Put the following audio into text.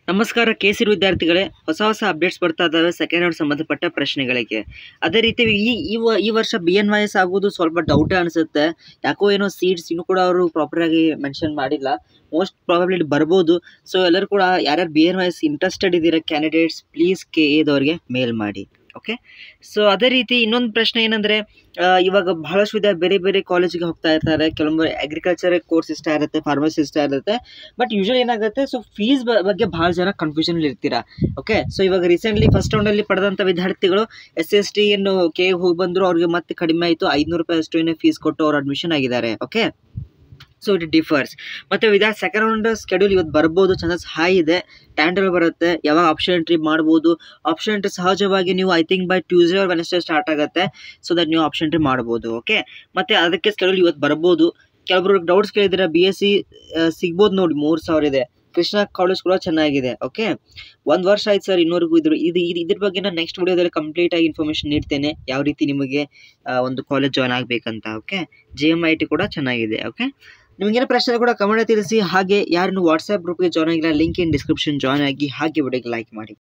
ನಮಸ್ಕಾರ ಕೇಸಿರು ವಿದ್ಯಾರ್ಥಿಗಳೇ ಹೊಸ ಹೊಸ ಅಪ್ಡೇಟ್ಸ್ ಬರ್ತಾ ಇದ್ದಾವೆ ಸೆಕೆಂಡ್ ಇಯರ್ ಸಂಬಂಧಪಟ್ಟ ಪ್ರಶ್ನೆಗಳಿಗೆ ಅದೇ ರೀತಿ ಈ ಈ ವ- ಈ ವರ್ಷ ಬಿ ಎನ್ ವೈ ಎಸ್ ಆಗೋದು ಸ್ವಲ್ಪ ಡೌಟೇ ಅನಿಸುತ್ತೆ ಯಾಕೋ ಏನೋ ಸೀಟ್ಸ್ ಇನ್ನೂ ಕೂಡ ಅವರು ಪ್ರಾಪರಾಗಿ ಮೆನ್ಷನ್ ಮಾಡಿಲ್ಲ ಮೋಸ್ಟ್ ಪ್ರಾಬಬ್ಲಿ ಬರ್ಬೋದು ಸೊ ಎಲ್ಲರೂ ಕೂಡ ಯಾರ್ಯಾರು B N Y S interested ಇದ್ದೀರಾ ಕ್ಯಾಂಡಿಡೇಟ್ಸ್ ಪ್ಲೀಸ್ ಕೆ ಎದವ್ರಿಗೆ ಮೇಲ್ ಮಾಡಿ ಓಕೆ ಸೊ ಅದೇ ರೀತಿ ಇನ್ನೊಂದು ಪ್ರಶ್ನೆ ಏನಂದರೆ ಇವಾಗ ಬಹಳಷ್ಟು ವಿಧ ಬೇರೆ ಬೇರೆ ಕಾಲೇಜಿಗೆ ಹೋಗ್ತಾ ಇರ್ತಾರೆ ಕೆಲವೊಮ್ಮೆ ಅಗ್ರಿಕಲ್ಚರ್ ಕೋರ್ಸ್ ಇಷ್ಟ ಇರುತ್ತೆ ಫಾರ್ಮಸಿ ಇಷ್ಟ ಇರುತ್ತೆ ಬಟ್ ಯೂಶಲಿ ಏನಾಗುತ್ತೆ ಸೊ ಫೀಸ್ ಬಗ್ಗೆ ಭಾಳ ಜನ ಕನ್ಫ್ಯೂಷನ್ ಇರ್ತೀರಾ ಓಕೆ ಸೊ ಇವಾಗ ರೀಸೆಂಟ್ಲಿ ಫಸ್ಟ್ ರೌಂಡಲ್ಲಿ ಪಡೆದಂಥ ವಿದ್ಯಾರ್ಥಿಗಳು ಎಸ್ ಎಸ್ ಟಿ ಏನು ಕೆ ಹೋಗಿ ಬಂದರು ಅವ್ರಿಗೆ ಮತ್ತೆ ಕಡಿಮೆ ಆಯಿತು ಐದುನೂರು ರೂಪಾಯಿ ಅಷ್ಟು ಏನೋ ಫೀಸ್ ಕೊಟ್ಟು ಅವ್ರು ಅಡ್ಮಿಷನ್ ಆಗಿದ್ದಾರೆ ಓಕೆ ಸೊ ಇಟ್ ಡಿಫರ್ಸ್ ಮತ್ತು ವಿದ್ಯಾ ಸೆಕೆಂಡ್ ರೌಂಡ್ ಸ್ಕೆಡ್ಯೂಲ್ ಇವತ್ತು ಬರ್ಬೋದು ಚಾನ್ಸಸ್ ಹೈ ಇದೆ ಟ್ಯಾಂಡಲ್ ಬರುತ್ತೆ ಯಾವಾಗ ಆಪ್ಷನ್ ಎಂಟ್ರಿ ಮಾಡ್ಬೋದು ಆಪ್ಷನ್ ಎಂಟ್ರಿ ಸಹಜವಾಗಿ ನೀವು I think by Tuesday or Wednesday start ಆಗುತ್ತೆ ಸೊ ದಟ್ ನೀವು ಆಪ್ಷನ್ ಎಂಟ್ರಿ ಮಾಡ್ಬೋದು ಓಕೆ ಮತ್ತು ಅದಕ್ಕೆ ಸ್ಕೆಡ್ಯೂಲ್ ಇವತ್ತು ಬರ್ಬೋದು ಕೆಲವರು ಡೌಟ್ಸ್ ಕೇಳಿದ್ರೆ ಬಿ ಎಸ್ ಸಿ ಸಿಗ್ಬೋದು ನೋಡಿ ಮೂರು ಸಾವಿರ ಇದೆ ಕೃಷ್ಣ ಕಾಲೇಜ್ ಕೂಡ ಚೆನ್ನಾಗಿದೆ ಓಕೆ ಒಂದು ವರ್ಷ ಆಯ್ತು ಸರ್ ಇನ್ನೂವರೆಗೂ ಇದ್ರು ಇದು ಇದು ಇದ್ರ ಬಗ್ಗೆ ನಾನು ನೆಕ್ಸ್ಟ್ ವಿಡಿಯೋದಲ್ಲಿ ಕಂಪ್ಲೀಟಾಗಿ ಇನ್ಫಾರ್ಮೇಷನ್ ನೀಡ್ತೇನೆ ಯಾವ ರೀತಿ ನಿಮಗೆ ಆ, ಒಂದು ಕಾಲೇಜ್ ಜಾಯ್ನ್ ಆಗಬೇಕಂತ okay G M I T ಕೂಡ ಚೆನ್ನಾಗಿದೆ ಓಕೆ ನಿಮಗೇನು ಪ್ರಶ್ನೆ ಕೂಡ ಕಮೆಂಟ್ ತಿಳಿಸಿ ಹಾಗೆ ಯಾರನ್ನು ವಾಟ್ಸ್ಆ್ಯಪ್ ಗ್ರೂಪ್ಗೆ ಜಾಯ್ನ್ ಆಗಿಲ್ಲ ಲಿಂಕ್ ಇನ್ ಡಿಸ್ಕ್ರಿಪ್ಷನ್ ಜಾಯ್ನ್ ಆಗಿ ಹಾಗೆ ವಿಡಿಯೋಗೆ ಲೈಕ್ ಮಾಡಿ